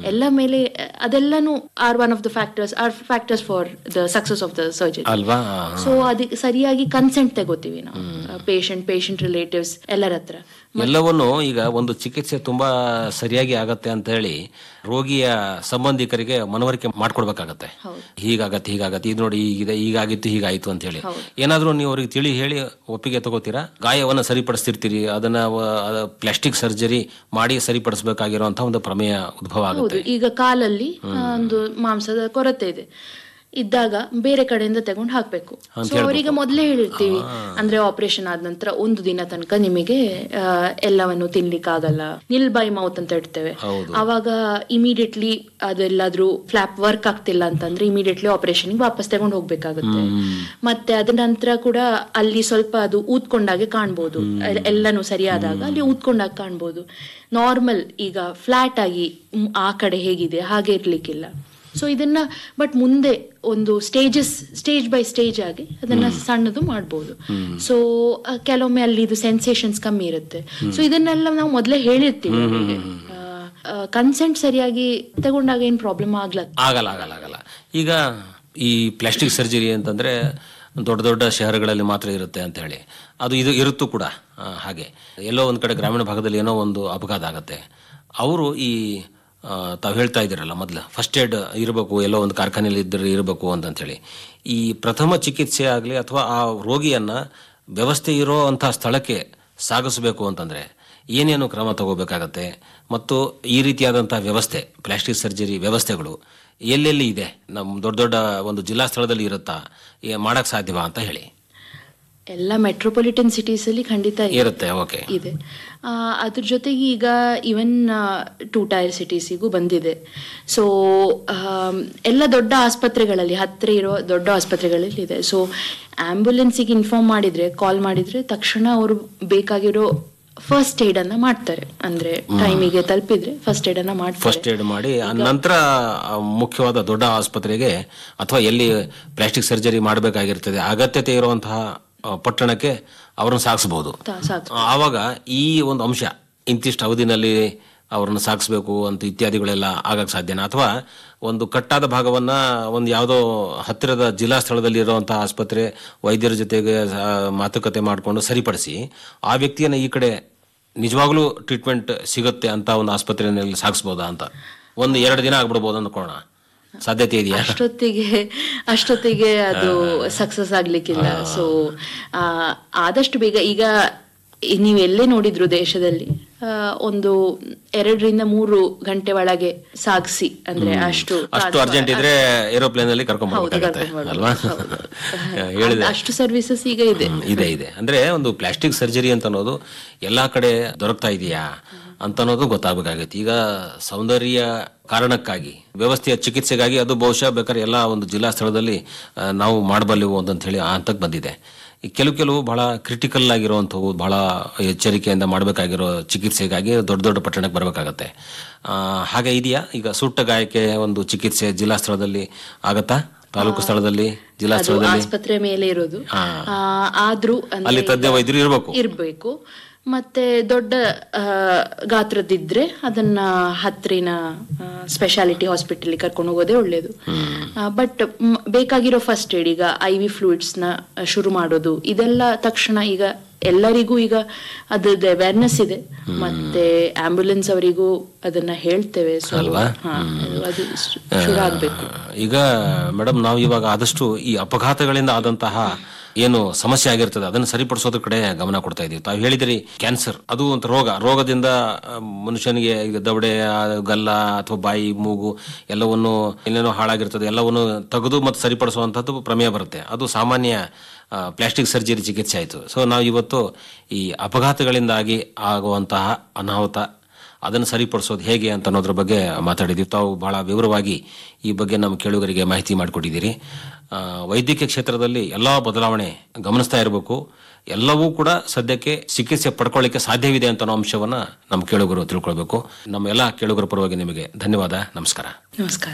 ಎಲ್ಲ ಮೇಲೆ ಅದೆಲ್ಲನೂ are one of the factors are factors for the success of the surgery ಅಲ್ವಾ so ಅದಕ್ಕೆ ಸರಿಯಾಗಿ ಕನ್ಸೆಂಟ್ ತಗೋತೀವಿ ನಾವು ಪೇಷಂಟ್ ಪೇಷಂಟ್ ರಿಲೇಟಿವ್ಸ್ ಎಲ್ಲರ ಹತ್ರ ಎಲ್ಲವನ್ನು ಈಗ ಒಂದು ಚಿಕಿತ್ಸೆ ತುಂಬಾ ಸರಿಯಾಗಿ ಆಗತ್ತೆ ಅಂತ ಹೇಳಿ ರೋಗಿಯ ಸಂಬಂಧಿಕರಿಗೆ ಮನವರಿಕೆ ಮಾಡ್ಕೊಡ್ಬೇಕಾಗತ್ತೆ ಹೌದು. ಹೀಗಾಗತ್ತೆ ಹೀಗಾಗತ್ತೆ ಇದು ನೋಡಿ ಹೀಗಿದೆ ಹೀಗಾಗಿತ್ತು ಹೀಗಾಯ್ತು ಅಂತ ಹೇಳಿ ಏನಾದ್ರೂ ನೀವು ಅವ್ರಿಗೆ ತಿಳಿ ಹೇಳಿ ಒಪ್ಪಿಗೆ ತಗೋತೀರಾ ಗಾಯವನ್ನ ಸರಿಪಡಿಸ್ತಿರ್ತೀರಿ ಅದನ್ನ ಪ್ಲಾಸ್ಟಿಕ್ ಸರ್ಜರಿ ಮಾಡಿ ಸರಿಪಡಿಸಬೇಕಾಗಿರುವಂತಹ ಒಂದು ಪ್ರಮೇಯ ಉದ್ಭವ ಆಗುತ್ತೆ ಹೌದು ಈಗ ಕಾಲಲ್ಲಿ ಆ, ಒಂದು ಮಾಂಸದ ಕೊರತೆ ಇದೆ ಇದ್ದಾಗ ಬೇರೆ ಕಡೆಯಿಂದ ತಗೊಂಡು ಹಾಕ್ಬೇಕು ಸೊ ಅವರಿಗೆ ಮೊದಲೇ ಹೇಳಿರ್ತೀವಿ ಅಂದ್ರೆ ಆಪರೇಷನ್ ಆದ ನಂತರ ಒಂದು ದಿನ ತನಕ ನಿಮಗೆ ಆ, ಎಲ್ಲವನ್ನು ತಿನ್ಲಿಕ್ಕಾಗಲ್ಲ ನಿಲ್ ಬೈ ಮೌತ್ ಅಂತ ಇಡ್ತೇವೆ ಹೌದು. ಅವಾಗ ಇಮಿಡಿಯೇಟ್ಲಿ ಅದೆಲ್ಲಾದ್ರೂ ಫ್ಲಾಪ್ ವರ್ಕ್ ಆಗ್ತಿಲ್ಲ ಅಂತಂದ್ರೆ ಇಮಿಡಿಯೇಟ್ಲಿ ಆಪರೇಷನ್ ವಾಪಸ್ ತಗೊಂಡು ಹೋಗ್ಬೇಕಾಗುತ್ತೆ ಮತ್ತೆ ಅದ ನಂತರ ಕೂಡ ಅಲ್ಲಿ ಸ್ವಲ್ಪ ಅದು ಊದ್ಕೊಂಡಾಗೆ ಕಾಣ್ಬೋದು ಎಲ್- ಎಲ್ಲನೂ ಸರಿಯಾದಾಗ ಅಲ್ಲಿ ಊದ್ಕೊಂಡಾಗ ಕಾಣ್ಬೋದು ನಾರ್ಮಲ್ ಈಗ ಫ್ಲಾಟ್ ಆಗಿ ಮ್, ಆ ಕಡೆ ಹೇಗಿದೆ ಹಾಗೆ ಇರ್ಲಿಕ್ಕಿಲ್ಲ ಸೊ ಇದನ್ನ ಬಟ್ ಮುಂದೆ ಒಂದು ಸ್ಟೇಜಸ್ ಸ್ಟೇಜ್ ಬೈ ಸ್ಟೇಜ್ ಆಗಿ ಅದನ್ನ ಸಣ್ಣದು ಮಾಡ್ಬೋದು ಸೊ ಕೆಲವೊಮ್ಮೆ ಅಲ್ಲಿ ಇದು ಸೆನ್ಸೇಷನ್ಸ್ ಕಮ್ಮಿ ಇರುತ್ತೆ ಸೊ ಇದನ್ನೆಲ್ಲ ನಾವು ಮೊದಲೇ ಹೇಳಿರ್ತೀವಿ ಅವರಿಗೆ ಕನ್ಸೆಂಟ್ ಸರಿಯಾಗಿ ತಗೊಂಡಾಗ ಏನ್ ಪ್ರಾಬ್ಲಮ್ ಆಗ್ಲ ಆಗಲ್ಲ ಆಗಲ್ಲ ಆಗಲ್ಲ ಈಗ ಈ ಪ್ಲಾಸ್ಟಿಕ್ ಸರ್ಜರಿ ಅಂತಂದ್ರೆ ದೊಡ್ಡ ದೊಡ್ಡ ಶಹರಗಳಲ್ಲಿ ಮಾತ್ರ ಇರುತ್ತೆ ಅಂತ ಹೇಳಿ ಅದು ಇದು ಇರುತ್ತೂ ಕೂಡ ಆ, ಹಾಗೆ ಎಲ್ಲೋ ಒಂದು ಕಡೆ ಗ್ರಾಮೀಣ ಭಾಗದಲ್ಲಿ ಏನೋ ಒಂದು ಅಪಘಾತ ಆಗುತ್ತೆ ಅವರು ಈ ಆ, ತಾವು ಹೇಳ್ತಾ ಇದ್ದೀರಲ್ಲ ಮೊದಲು ಫಸ್ಟ್ ಏಡ್ ಇರಬೇಕು ಎಲ್ಲೋ ಒಂದು ಕಾರ್ಖಾನೆಯಲ್ಲಿ ಇದ್ದರೆ ಇರಬೇಕು ಅಂತಂತೇಳಿ ಈ ಪ್ರಥಮ ಚಿಕಿತ್ಸೆ ಆಗಲಿ ಅಥವಾ ಆ ರೋಗಿಯನ್ನ ವ್ಯವಸ್ಥೆ ಇರೋ ಅಂಥ ಸ್ಥಳಕ್ಕೆ ಸಾಗಿಸಬೇಕು ಅಂತಂದ್ರೆ ಏನೇನು ಕ್ರಮ ತಗೋಬೇಕಾಗತ್ತೆ ಮತ್ತು ಈ ರೀತಿಯಾದಂತಹ ವ್ಯವಸ್ಥೆ ಪ್ಲಾಸ್ಟಿಕ್ ಸರ್ಜರಿ ವ್ಯವಸ್ಥೆಗಳು ಎಲ್ಲೆಲ್ಲಿ ಇದೆ ನಮ್ಮ ದೊಡ್ಡ ದೊಡ್ಡ ಒಂದು ಜಿಲ್ಲಾ ಸ್ಥಳದಲ್ಲಿ ಇರುತ್ತಾ ಏ- ಮಾಡಕ್ ಸಾಧ್ಯವಾ ಅಂತ ಹೇಳಿ ಎಲ್ಲ ಮೆಟ್ರೋಪಾಲಿಟನ್ ಸಿಟೀಸ್ ಅಲ್ಲಿ ಖಂಡಿತ ಇದೆ. ಇರುತ್ತೆ ಓಕೆ ಇದೆ ಆ, ಅದ್ರ ಜೊತೆಗೆ ಈಗ ಈವನ್ ಟೂ ಟೈರ್ ಸಿಟೀಸಿಗೂ ಬಂದಿದೆ ಸೊ ಎಲ್ಲ ದೊಡ್ಡ ಆಸ್ಪತ್ರೆಗಳಲ್ಲಿ ಹತ್ತಿರ ಇರೋ ದೊಡ್ಡ ಆಸ್ಪತ್ರೆಗಳಲ್ಲಿ ಇದೆ ಸೊ ಆಂಬ್ಯುಲೆನ್ಸಿಗೆ ಇನ್ಫಾರ್ಮ್ ಮಾಡಿದ್ರೆ ಕಾಲ್ ಮಾಡಿದ್ರೆ ತಕ್ಷಣ ಅವರು ಬೇಕಾಗಿರೋ ಫಸ್ಟ್ ಏಡ್ ಅನ್ನ ಮಾಡ್ತಾರೆ ಅಂದ್ರೆ ಟೈಮಿಗೆ ತಲುಪಿದ್ರೆ ಫಸ್ಟ್ ಏಡ್ ಅನ್ನ ಮಾಡ್ತಾರೆ ಫಸ್ಟ್ ಏಡ್ ಮಾಡಿ ಆ ನಂತರ ಆ ಮುಖ್ಯವಾದ ದೊಡ್ಡ ಆಸ್ಪತ್ರೆಗೆ ಅಥವಾ ಎಲ್ಲಿ ಪ್ಲಾಸ್ಟಿಕ್ ಸರ್ಜರಿ ಮಾಡಬೇಕಾಗಿರ್ತದೆ ಅಗತ್ಯತೆ ಇರುವಂತಹ ಆ, ಪಟ್ಟಣಕ್ಕೆ ಅವ್ರನ್ನ ಸಾಗಿಸಬಹುದು ತಾ- ಸಾಕು ಆವಾಗ ಈ ಒಂದು ಅಂಶ ಇಂತಿಷ್ಟು ಅವಧಿನಲ್ಲಿ ಅವ್ರನ್ನ ಸಾಗಿಸ್ಬೇಕು ಅಂತ ಇತ್ಯಾದಿಗಳೆಲ್ಲ ಆಗಕ್ಕೆ ಸಾಧ್ಯನಾ ಅಥವಾ ಒಂದು ಕಟ್ಟಾದ ಭಾಗವನ್ನ ಒಂದು ಯಾವುದೋ ಹತ್ತಿರದ ಜಿಲ್ಲಾ ಸ್ಥಳದಲ್ಲಿ ಇರುವಂತಹ ಆಸ್ಪತ್ರೆ ವೈದ್ಯರ ಜೊತೆಗೆ ಆ, ಮಾತುಕತೆ ಮಾಡಿಕೊಂಡು ಸರಿಪಡಿಸಿ ಆ ವ್ಯಕ್ತಿಯನ್ನ ಈ ಕಡೆ ನಿಜವಾಗ್ಲೂ ಟ್ರೀಟ್ಮೆಂಟ್ ಸಿಗುತ್ತೆ ಅಂತ ಒಂದು ಆಸ್ಪತ್ರೆಯಲ್ಲಿ ಸಾಗಿಸ್ಬೋದಾ ಅಂತ ಒಂದು ಎರಡು ದಿನ ಆಗ್ಬಿಡ್ಬೋದು ಅಂದ್ಕೊಳ್ಳೋಣ ಸಾಧ್ಯತೆ ಇದೆಯಾ ಅಷ್ಟೊತ್ತಿಗೆ ಅಷ್ಟೊತ್ತಿಗೆ ಅದು ಸಕ್ಸಸ್ ಆಗ್ಲಿಕ್ಕಿಲ್ಲ ಸೊ ಆದಷ್ಟು ಬೇಗ ಈಗ ನೀವು ಎಲ್ಲೇ ನೋಡಿದ್ರು ದೇಶದಲ್ಲಿ ಆ, ಒಂದು ಎರಡರಿಂದ ಮೂರು ಗಂಟೆ ಒಳಗೆ ಸಾಗಿಸಿ ಅಂದ್ರೆ ಅಷ್ಟು ಅಷ್ಟು ಅರ್ಜೆಂಟ್ ಇದ್ರೆ ಏರೋಪ್ಲೇನ್ ಅಲ್ಲಿ ಕರ್ಕೊಂಡ್ ಹೌದು, ಬರ್ಬೇಕಾಗತ್ತೆ ಕರ್ಕೊಂಡ್ ಅಲ್ವಾ ಬರ್ಬೇಕು. ಹೇಳಿದೆ ಅಷ್ಟು ಸರ್ವಿಸಸ್ ಈಗ ಇದೆ ಹ್ಮ್, ಇದೆ ಇದೆ ಅಂದ್ರೆ ಒಂದು ಪ್ಲಾಸ್ಟಿಕ್ ಸರ್ಜರಿ ಅಂತ ಅನ್ನೋದು ಎಲ್ಲಾ ಕಡೆ ದೊರಕ್ತಾ ಇದೆಯಾ ಅಂತ ಅನ್ನೋದು ಗೊತ್ತಾಗಬೇಕಾಗೈತಿ ಈಗ ಸೌಂದರ್ಯ ಕಾರಣಕ್ಕಾಗಿ ವ್ಯವಸ್ಥೆಯ ಚಿಕಿತ್ಸೆಗಾಗಿ ಅದು ಬಹುಶಃ ಬೇಕಾದ್ರೆ ಎಲ್ಲ ಒಂದು ಜಿಲ್ಲಾ ಸ್ಥಳದಲ್ಲಿ ಆ, ನಾವು ಮಾಡಬಲ್ಲೆವು ಅಂತ ಹೇಳಿ ಆ ಹಂತಕ್ಕೆ ಬಂದಿದೆ ಈ ಕೆಲವು ಕೆಲವು ಬಹಳ ಕ್ರಿಟಿಕಲ್ ಆಗಿರುವಂಥವು ಬಹಳ ಎಚ್ಚರಿಕೆಯಿಂದ ಮಾಡಬೇಕಾಗಿರೋ ಚಿಕಿತ್ಸೆಗಾಗಿ ದೊಡ್ಡ ದೊಡ್ಡ ಪಟ್ಟಣಕ್ಕೆ ಬರಬೇಕಾಗತ್ತೆ ಆ, ಹಾಗೆ ಇದೆಯಾ ಈಗ ಸುಟ್ಟ ಗಾಯಕ್ಕೆ ಒಂದು ಚಿಕಿತ್ಸೆ ಜಿಲ್ಲಾ ಸ್ಥಳದಲ್ಲಿ ಆಗತ್ತಾ ತಾಲೂಕು ಸ್ಥಳದಲ್ಲಿ ಜಿಲ್ಲಾ ಅದು ಸ್ಥಳದಲ್ಲಿ ಆಸ್ಪತ್ರೆ ಮೇಲೆ ಇರೋದು ಹಾ. ಆ, ಆದ್ರೂ ಅಂದ್ರೆ ಅಲ್ಲಿ ತಜ್ಞ ವೈದ್ಯರು ಇರಬೇಕು ಇರ್ಬೇಕು ಮತ್ತೆ ದೊಡ್ಡ ಆ, ಗಾತ್ರದಿದ್ರೆ ಅದನ್ನ ಹತ್ತಿರಿನ ಸ್ಪೆಷಾಲಿಟಿ ಹಾಸ್ಪಿಟಲ್ ಕರ್ಕೊಂಡು ಹೋಗೋದೇ ಒಳ್ಳೇದು ಬಟ್ ಬೇಕಾಗಿರೋ ಫಸ್ಟ್ ಏಡ್ ಈಗ ಐ ವಿ ಫ್ಲೂಯಿಡ್ಸ್ ನ ಶುರು ಮಾಡೋದು ಇದೆಲ್ಲ ತಕ್ಷಣ ಈಗ ಎಲ್ಲರಿಗೂ ಈಗ ಅದ್ರದ್ದು ಅವೇರ್ನೆಸ್ ಇದೆ ಮತ್ತೆ ಆಂಬ್ಯುಲೆನ್ಸ್ ಅವರಿಗೂ ಅದನ್ನ ಹೇಳ್ತೇವೆ ಸೊ ಅದು ಶುರು ಆಗ್ಬೇಕು ಈಗ ಮೇಡಮ್ ನಾವು ಇವಾಗ ಆದಷ್ಟು ಈ ಅಪಘಾತಗಳಿಂದ ಆದಂತಹ ಏನು ಸಮಸ್ಯೆ ಆಗಿರ್ತದೆ ಅದನ್ನು ಸರಿಪಡಿಸೋದ್ರ ಕಡೆ ಗಮನ ಕೊಡ್ತಾ ಇದೀವಿ ತಾವು ಹೇಳಿದ್ರಿ ಕ್ಯಾನ್ಸರ್ ಅದು ಒಂದು ರೋಗ ರೋಗದಿಂದ ಆ, ಮನುಷ್ಯನಿಗೆ ಈಗ ದವಡೆ ಆ, ಗಲ್ಲ ಅಥವಾ ಬಾಯಿ ಮೂಗು ಎಲ್ಲವನ್ನು ಏನೇನೋ ಹಾಳಾಗಿರ್ತದೆ ಎಲ್ಲವನ್ನು ತೆಗೆದು ಮತ್ತು ಸರಿಪಡಿಸುವಂಥದ್ದು ಪ್ರಮೇಯ ಬರುತ್ತೆ ಅದು ಸಾಮಾನ್ಯ ಪ್ಲಾಸ್ಟಿಕ್ ಸರ್ಜರಿ ಚಿಕಿತ್ಸೆ ಆಯಿತು ಸೊ ನಾವು ಇವತ್ತು ಈ ಅಪಘಾತಗಳಿಂದಾಗಿ ಆಗುವಂತಹ ಅನಾಹುತ ಅದನ್ನು ಸರಿಪಡಿಸೋದು ಹೇಗೆ ಅಂತ ಅನ್ನೋದ್ರ ಬಗ್ಗೆ ಮಾತಾಡಿದ್ದೀವಿ ತಾವು ಬಹಳ ವಿವರವಾಗಿ ಈ ಬಗ್ಗೆ ನಮ್ಮ ಕೇಳುಗರಿಗೆ ಮಾಹಿತಿ ಮಾಡಿಕೊಟ್ಟಿದ್ದೀರಿ ಆ, ವೈದ್ಯಕೀಯ ಕ್ಷೇತ್ರದಲ್ಲಿ ಎಲ್ಲ ಬದಲಾವಣೆ ಗಮನಿಸ್ತಾ ಇರಬೇಕು ಎಲ್ಲವೂ ಕೂಡ ಸದ್ಯಕ್ಕೆ ಚಿಕಿತ್ಸೆ ಪಡ್ಕೊಳ್ಳಿಕ್ಕೆ ಸಾಧ್ಯವಿದೆ ಅಂತ ಅನ್ನೋ ಅಂಶವನ್ನ ನಮ್ಮ ಕೇಳುಗರು ತಿಳ್ಕೊಳ್ಬೇಕು ನಮ್ಮ ಎಲ್ಲ ಕೇಳುಗರ ಪರವಾಗಿ ನಿಮಗೆ ಧನ್ಯವಾದ ನಮಸ್ಕಾರ ನಮಸ್ಕಾರ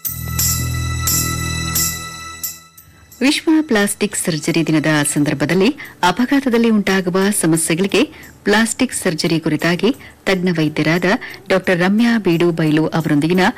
ವಿಶ್ವ ಪ್ಲಾಸ್ಟಿಕ್ ಸರ್ಜರಿ ದಿನದ ಸಂದರ್ಭದಲ್ಲಿ ಅಪಘಾತದಲ್ಲಿ ಉಂಟಾಗುವ ಸಮಸ್ಯೆಗಳಿಗೆ ಪ್ಲಾಸ್ಟಿಕ್ ಸರ್ಜರಿ ಕುರಿತಾಗಿ ತಜ್ಞ ವೈದ್ಯರಾದ ಡಾ ರಮ್ಯಾ ಬೀಡು ಬೈಲು ಅವರೊಂದಿಗಿನ